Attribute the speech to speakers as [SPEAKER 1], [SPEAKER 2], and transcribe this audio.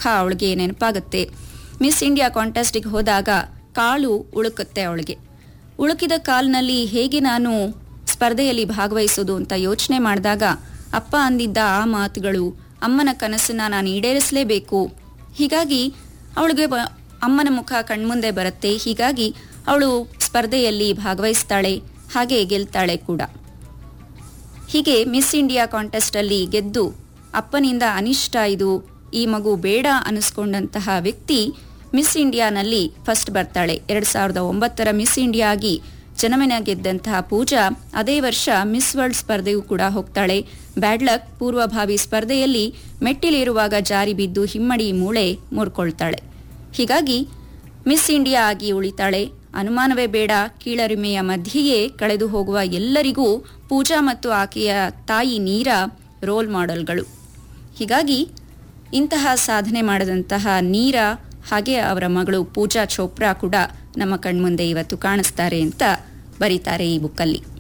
[SPEAKER 1] ಮುಖ ಅವಳಿಗೆ ನೆನಪಾಗುತ್ತೆ ಮಿಸ್ ಇಂಡಿಯಾ ಕಾಂಟೆಸ್ಟಿಗೆ ಹೋದಾಗ ಕಾಲು ಉಳುಕುತ್ತೆ ಅವಳಿಗೆ ಉಳುಕಿದ ಕಾಲಿನಲ್ಲಿ ಹೇಗೆ ನಾನು ಸ್ಪರ್ಧೆಯಲ್ಲಿ ಭಾಗವಹಿಸೋದು ಅಂತ ಯೋಚನೆ ಮಾಡಿದಾಗ ಅಪ್ಪ ಅಂದಿದ್ದ ಆ ಮಾತುಗಳು ಅಮ್ಮನ ಕನಸನ್ನ ನಾನು ಈಡೇರಿಸಲೇಬೇಕು ಹೀಗಾಗಿ ಅವಳಿಗೆ ಬ- ಅಮ್ಮನ ಮುಖ ಕಣ್ಮುಂದೆ ಬರುತ್ತೆ ಹೀಗಾಗಿ ಅವಳು ಸ್ಪರ್ಧೆಯಲ್ಲಿ ಭಾಗವಹಿಸ್ತಾಳೆ ಹಾಗೆ ಗೆಲ್ತಾಳೆ ಕೂಡ ಹೀಗೆ ಮಿಸ್ ಇಂಡಿಯಾ ಕಾಂಟೆಸ್ಟಲ್ಲಿ ಗೆದ್ದು ಅಪ್ಪನಿಂದ ಅನಿಷ್ಟ ಇದು ಈ ಮಗು ಬೇಡ ಅನಿಸ್ಕೊಂಡಂತಹ ವ್ಯಕ್ತಿ ಮಿಸ್ ಇಂಡಿಯಾನಲ್ಲಿ ಫಸ್ಟ್ ಬರ್ತಾಳೆ ಎರಡ್ ಸಾವಿರದ ಒಂಬತ್ತರ ಮಿಸ್ ಇಂಡಿಯಾ ಆಗಿ ಜನಮನ ಗೆದ್ದಂತಹ ಪೂಜಾ ಅದೇ ವರ್ಷ ಮಿಸ್ ವರ್ಲ್ಡ್ ಸ್ಪರ್ಧೆಗೂ ಕೂಡ ಹೋಗ್ತಾಳೆ ಬ್ಯಾಡ್ ಲಕ್ ಪೂರ್ವಭಾವಿ ಸ್ಪರ್ಧೆಯಲ್ಲಿ ಮೆಟ್ಟಿಲೇರುವಾಗ ಜಾರಿ ಬಿದ್ದು ಹಿಮ್ಮಡಿ ಮೂಳೆ ಮುರ್ಕೊಳ್ತಾಳೆ ಹೀಗಾಗಿ ಮಿಸ್ ಇಂಡಿಯಾ ಆಗಿ ಉಳಿತಾಳೆ ಅನುಮಾನವೇ ಬೇಡ ಕೀಳರಿಮೆಯ ಮಧ್ಯೆಯೇ ಕಳೆದು ಹೋಗುವ ಎಲ್ಲರಿಗೂ ಪೂಜಾ ಮತ್ತು ಆಕೆಯ ತಾಯಿ ನೀರಾ ರೋಲ್ ಮಾಡೆಲ್ಗಳು ಹೀಗಾಗಿ ಇಂತಹ ಸಾಧನೆ ಮಾಡಿದಂತಹ ನೀರಾ ಹಾಗೆ ಅವರ ಮಗಳು ಪೂಜಾ ಚೋಪ್ರಾ ಕೂಡ ನಮ್ಮ ಕಣ್ಮುಂದೆ ಇವತ್ತು ಕಾಣಿಸ್ತಾರೆ ಅಂತ ಬರೀತಾರೆ ಈ ಬುಕ್ಕಲ್ಲಿ